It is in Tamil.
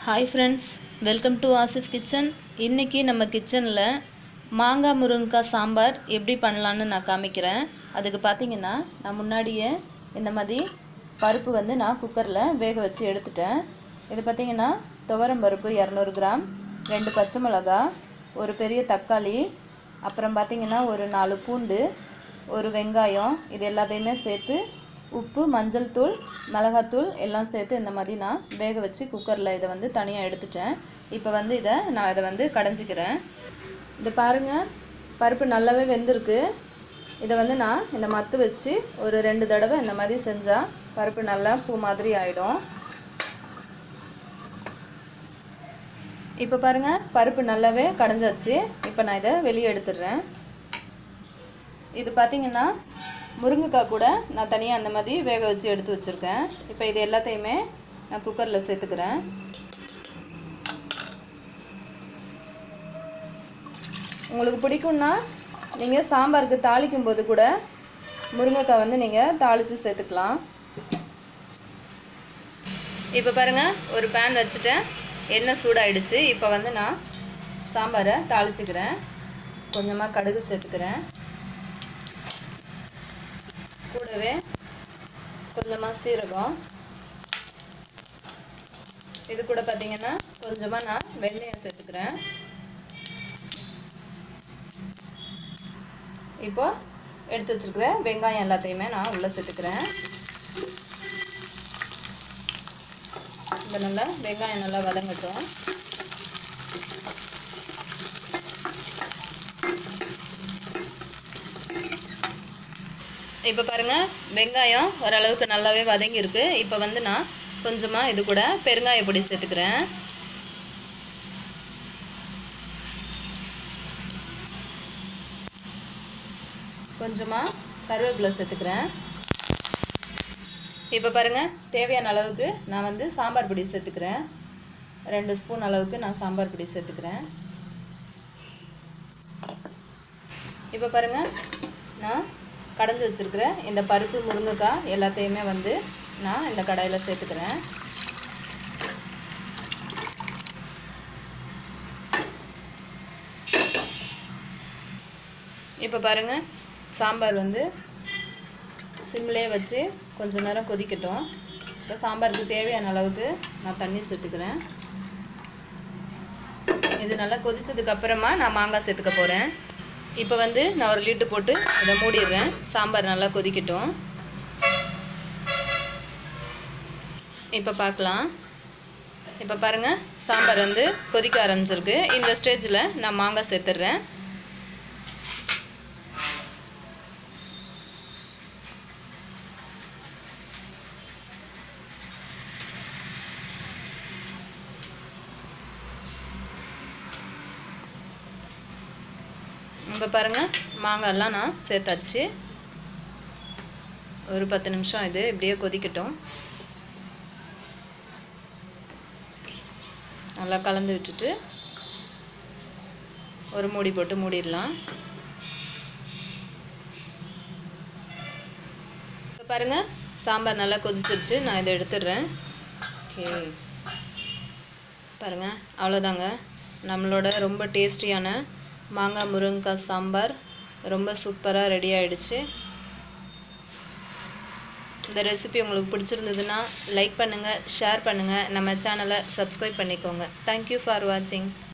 hi friends welcome to Asif kitchen இன்றைக்கி நம்ம கிச்சனில் மாங்காய் முருங்கைக்காய் சாம்பார் எப்படி பண்ணலான்னு நான் காமிக்கிறேன் அதுக்கு பார்த்தீங்கன்னா நான் முன்னாடியே இந்த மாதிரி பருப்பு வந்து நான் குக்கரில் வேக வச்சு எடுத்துட்டேன் இது பார்த்தீங்கன்னா துவரம் பருப்பு இரநூறு கிராம் ரெண்டு பச்சை மிளகா ஒரு பெரிய தக்காளி அப்புறம் பார்த்தீங்கன்னா ஒரு நாலு பூண்டு ஒரு வெங்காயம் இது எல்லாத்தையுமே சேர்த்து உப்பு மஞ்சள் தூள் மிளகாத்தூள் எல்லாம் சேர்த்து இந்த மாதிரி நான் வேக வச்சு குக்கரில் இதை வந்து தனியாக எடுத்துட்டேன் இப்போ வந்து இதை நான் இதை வந்து கடைஞ்சிக்கிறேன் இது பாருங்கள் பருப்பு நல்லாவே வெந்திருக்கு இதை வந்து நான் இந்த மத்து வச்சு ஒரு ரெண்டு தடவை இந்த மாதிரி செஞ்சால் பருப்பு நல்லா பூ மாதிரி ஆகிடும் இப்போ பாருங்கள் பருப்பு நல்லாவே கடைஞ்சாச்சு இப்போ நான் இதை வெளியே எடுத்துடுறேன் இது பார்த்தீங்கன்னா முருங்கைக்காய் கூட நான் தனியாக அந்த மாதிரி வேக வச்சு எடுத்து வச்சுருக்கேன் இப்போ இது எல்லாத்தையுமே நான் குக்கரில் சேர்த்துக்கிறேன் உங்களுக்கு பிடிக்கும்னா நீங்கள் சாம்பாருக்கு தாளிக்கும் போது கூட முருங்கைக்காய் வந்து நீங்கள் தாளித்து சேர்த்துக்கலாம் இப்போ பாருங்கள் ஒரு பேன் வச்சுட்டேன் எண்ணெய் சூடாயிடுச்சு இப்போ வந்து நான் சாம்பாரை தாளிச்சுக்கிறேன் கொஞ்சமாக கடுகு சேர்த்துக்கிறேன் கூடவே கொஞ்சமாக சீரகம் இது கூட பார்த்தீங்கன்னா கொஞ்சமாக நான் வெண்ணெயை சேர்த்துக்கிறேன் இப்போ எடுத்து வச்சுருக்கிற வெங்காயம் எல்லாத்தையுமே நான் உள்ளே சேர்த்துக்கிறேன் இந்த நல்லா வெங்காயம் நல்லா வதங்கட்டும் இப்போ பாருங்கள் வெங்காயம் ஓரளவுக்கு நல்லாவே வதங்கியிருக்கு இப்போ வந்து நான் கொஞ்சமாக இது கூட பெருங்காய பொடி சேர்த்துக்கிறேன் கொஞ்சமாக கருவேப்பிலை சேர்த்துக்கிறேன் இப்போ பாருங்கள் தேவையான அளவுக்கு நான் வந்து சாம்பார் பொடி சேர்த்துக்கிறேன் ரெண்டு ஸ்பூன் அளவுக்கு நான் சாம்பார் பொடி சேர்த்துக்கிறேன் இப்போ பாருங்கள் நான் கடைஞ்சி வச்சுருக்கிற இந்த பருப்பு முருங்கைக்காய் எல்லாத்தையுமே வந்து நான் இந்த கடாயில் சேர்த்துக்கிறேன் இப்போ பாருங்கள் சாம்பார் வந்து சிம்லே வச்சு கொஞ்ச நேரம் கொதிக்கட்டும் இப்போ சாம்பாருக்கு தேவையான அளவுக்கு நான் தண்ணி சேர்த்துக்கிறேன் இது நல்லா கொதிச்சதுக்கு அப்புறமா நான் மாங்காய் சேர்த்துக்க போகிறேன் இப்போ வந்து நான் ஒரு லிட்டு போட்டு இதை மூடிடுறேன் சாம்பார் நல்லா கொதிக்கட்டும் இப்போ பார்க்கலாம் இப்போ பாருங்கள் சாம்பார் வந்து கொதிக்க ஆரம்பிச்சிருக்கு இந்த ஸ்டேஜில் நான் மாங்காய் சேர்த்துட்றேன் இப்போ பாருங்கள் மாங்காய்லாம் நான் சேர்த்தாச்சு ஒரு பத்து நிமிஷம் இது இப்படியே கொதிக்கட்டும் நல்லா கலந்து விட்டுட்டு ஒரு மூடி போட்டு மூடிடலாம் இப்போ பாருங்கள் சாம்பார் நல்லா கொதிச்சிருச்சு நான் இதை எடுத்துடுறேன் ஓகே பாருங்கள் அவ்வளோதாங்க நம்மளோட ரொம்ப டேஸ்டியான மாங்காய் முருங்கைக்காய் சாம்பார் ரொம்ப சூப்பராக ரெடி ஆகிடுச்சு இந்த ரெசிபி உங்களுக்கு பிடிச்சிருந்ததுன்னா லைக் பண்ணுங்கள் ஷேர் பண்ணுங்கள் நம்ம சேனலை சப்ஸ்கிரைப் பண்ணிக்கோங்க தேங்க்யூ ஃபார் வாட்சிங்